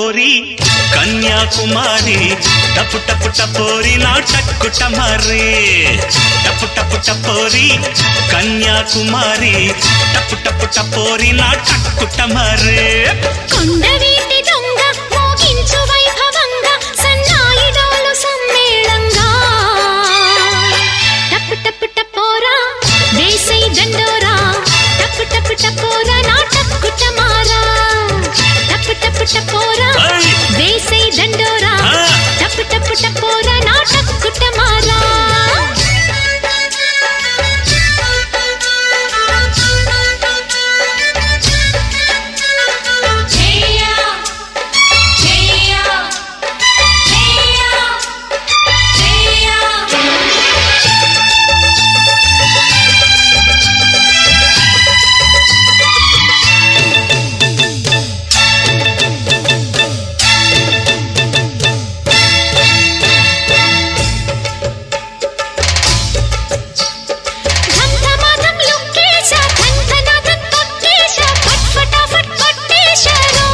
టపోరి కన్యాకుమారి టపు టపు టపోరి నా టక్కు టమరే టపు టపు టపోరి కన్యాకుమారి టపు టపు టపోరి నా టక్కు టమరే కొండవీటి దొంగ మోగించు వైభవంగా సన్నాయి డోలు సమ్మేళంగా టప్పు టప్పు టపోరా వేసై దండోరా టప్పు టప్పు టపోరా నా టక్కు టమారా టప్పు టప్పు టపోరా ఐ! వేసై దండోరా ఆ! టప్పు టప్పు టపోరా నా టక్కు టమారా Cheya, cheya, cheya, cheya. ధంధమాధం లుక్కేశా ధంధనాథం తొక్కేశా ఫట్ ఫటాఫట్ కొట్టేశారో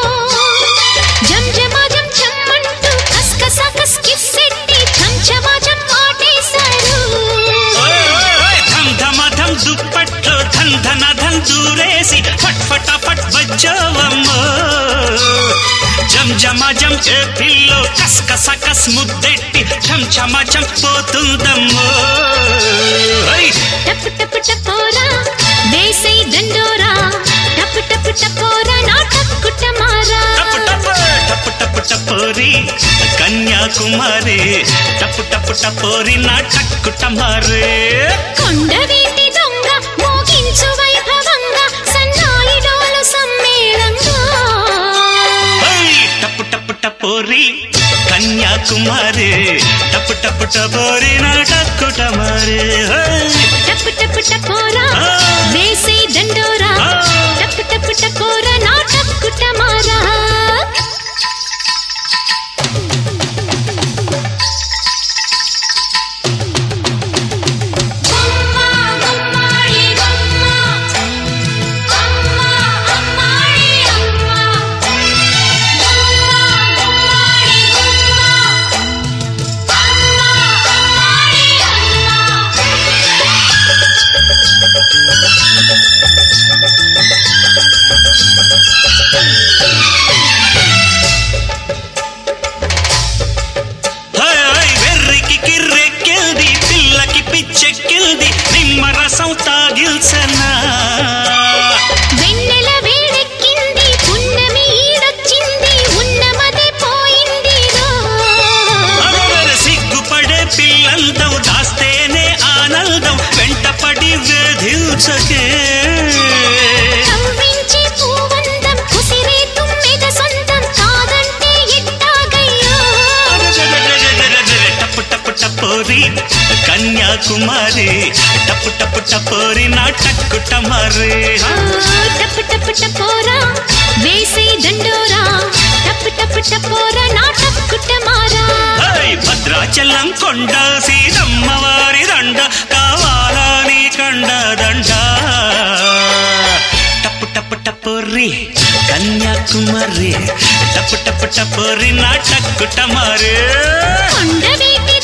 జంజమాజం చమ్మంటూ కస్కసా కస్కిస్సెట్టి చంచమాజం ఆటేశారు ఓయ్ ఓయ్ ఓయ్ ధమ్ ధమ ధమ్ దుప్పట్లో ధన్ ధన ధన్ దూరేసి ఫట్ ఫట ఫట్ బజ్జోవమ్మో జం జమ జం ఏ పిల్లో కస్ కస కస్ ముద్దెట్టి ఛం ఛమ ఛం పోతుందమ్మో ఓయ్ టప్పు టప్పు టపోరా వేసై దండోరా టప్పు టప్పు టపోరా నా టక్కు టమారా టపు టపు టపు టపు టపోరి కన్యాకుమారి టపు టపు టపోరి నా టక్కు టమారే కొండవీటి దొంగ మోగించు వైభవంగా సన్నాయి డోలు సమ్మేళంగా ఓయ్ టపు టపు టపోరి కన్యాకుమారి టపు టపు టపోరి నా టక్కు టమారే ఓయ్ టప్పు టప్పు టపోరా ఆ! వేసే దండోరా ఆ! టప్పు టప్పు టపోరా నా టక్కు టమారా Gumma, gummadi, gumma. Amma, ammadi, amma. Gumma, gummadi, gumma. Amma, ammadi, amma. ఓయ్ ఓయ్ వెర్రికి కిర్రెక్కిల్ది పిల్లకి పిచ్చెక్కిల్ది నిమ్మరసం తాగిల్సనా వెన్నెల వేడెక్కింది పున్నమి ఈడొచ్చింది ఉన్నమదే పోయింది అరవర సిగ్గుపడే పిల్లందం దాస్తేనే ఆనందం వెంటపడి వేధించకే కవ్వించి పూవందం కుసిరే తుమ్మెద సొంతం కాదంటే ఎట్టాగయ్యో టప్పు టప్పు టపోరి కన్యాకుమారి టప్పు టప్పు టపోరి నా టక్కు టమారే ఆ, టప్పు టప్పు టపోరా వేసే దండోరా టప్పు టప్పు టపోరా నా టక్కు టమారా ఓయ్ భద్రాచలం కొండ సీతమ్మవారి దండ కావాలా నీ కండ దండ టప్పు టప్పు టపోరి కన్యాకుమారి టప్పు టప్పు టపోరి నా టక్కు టమారే కొండవీటి